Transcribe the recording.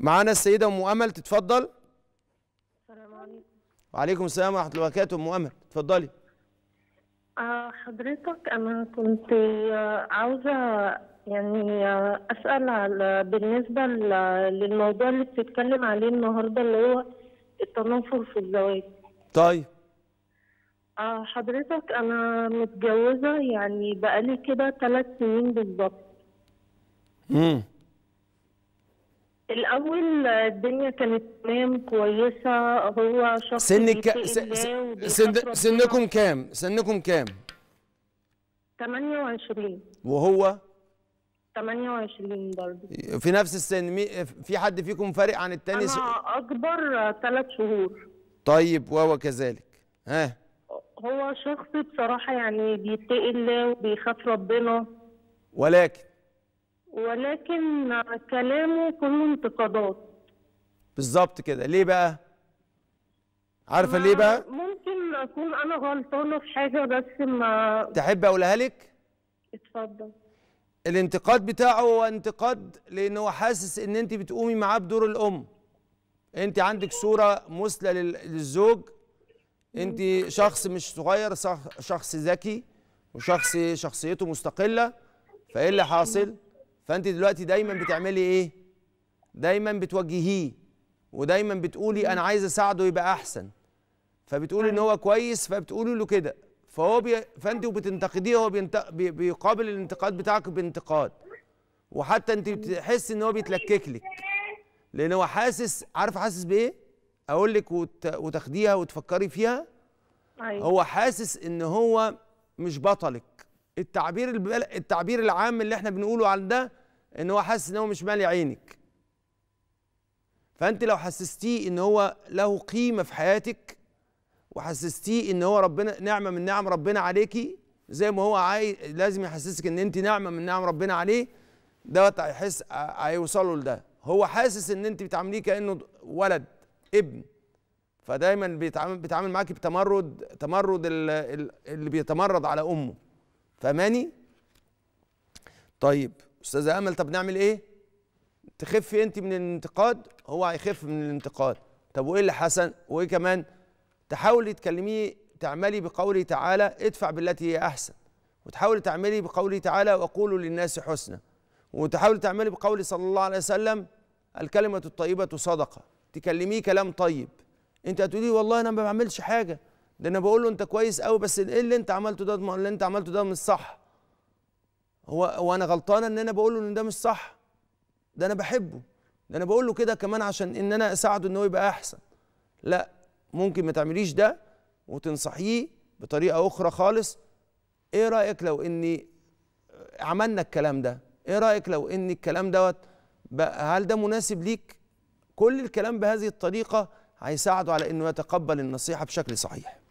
معانا السيده ام امل تتفضل السلام عليكم وعليكم السلام ورحمه الله وبركاته ام امل اتفضلي آه حضرتك أنا كنت آه، عاوزة يعني آه، أسأل على بالنسبة ل- للموضوع اللي بتتكلم عليه النهاردة اللي هو التنافر في الزواج طيب آه حضرتك أنا متجوزة يعني بقالي كده ثلاث سنين بالظبط امم الأول آه، الدنيا كانت تمام كويسة هو شخص سنك بيتقي س... س... الله وبيخاف سن... ربنا. سنكم كام سنكم كام 28 وهو 28 برضه في نفس السن مي... في حد فيكم فارق عن التاني س... أنا أكبر ثلاث شهور طيب وهو كذلك ها هو شخص بصراحة يعني بيتقي الله وبيخاف ربنا ولكن ولكن كلامه كله انتقادات بالظبط كده ليه بقى عارفه ليه بقى ممكن أكون أنا غلطانة في حاجة بس ما تحب اقولها لك اتفضل الانتقاد بتاعه هو انتقاد لان هو حاسس ان انت بتقومي معاه بدور الام انت عندك صوره مثلى لل- للزوج انت شخص مش صغير شخ- شخص ذكي وشخص شخصيته مستقله فايه اللي حاصل فانت دلوقتي دايما بتعملي ايه دايما بتوجهيه ودايما بتقولي انا عايز اساعده يبقى احسن فبتقولي ان هو كويس فبتقولي له كده فهو بي... فانت وبتنتقديه هو بينت... بي... بيقابل الانتقاد بتاعك بانتقاد وحتى انت بتحس ان هو بيتلكك لك لان هو حاسس عارف حاسس بايه اقول لك وت... وتاخديها وتفكري فيها أيوة هو حاسس ان هو مش بطلك التعبير البل... التعبير العام اللي احنا بنقوله عن ده ان هو حاسس ان هو مش مالي عينك فانت لو حسستيه ان هو له قيمه في حياتك وحسستيه ان هو ربنا نعمه من نعم ربنا عليكي زي ما هو عاي... لازم يحسسك ان انت نعمه من نعم ربنا عليه دوت هيحس هيوصلوا لده هو حاسس ان انت بتعامليه كانه ولد ابن فدايما بيتعامل بيتعامل معاكي بتمرد تمرد ال- ال- اللي بيتمرد على امه فاهماني طيب استاذه امل طب نعمل ايه تخفي انت من الانتقاد هو هيخف من الانتقاد طب وايه اللي حسن وايه كمان تحاولي تكلميه تعملي بقوله تعالى ادفع بالتي هي احسن وتحاولي تعملي بقوله تعالى وقولوا للناس حسنا وتحاولي تعملي بقول صلى الله عليه وسلم الكلمة الطيبة صدقة تكلميه كلام طيب انت هتقولي والله انا ما بعملش حاجة ده انا بقول له انت كويس قوي بس ايه اللي انت عملته ده ما اللي انت عملته ده مش صح هو هو انا غلطانه ان انا بقول له ان ده مش صح ده انا بحبه ده انا بقول له كده كمان عشان ان انا اساعده ان هو يبقى احسن لا ممكن ما تعمليش ده وتنصحيه بطريقه اخرى خالص ايه رايك لو اني عملنا الكلام ده ايه رايك لو ان الكلام دوت بقى هل ده مناسب ليك كل الكلام بهذه الطريقه هيساعده على انه يتقبل النصيحه بشكل صحيح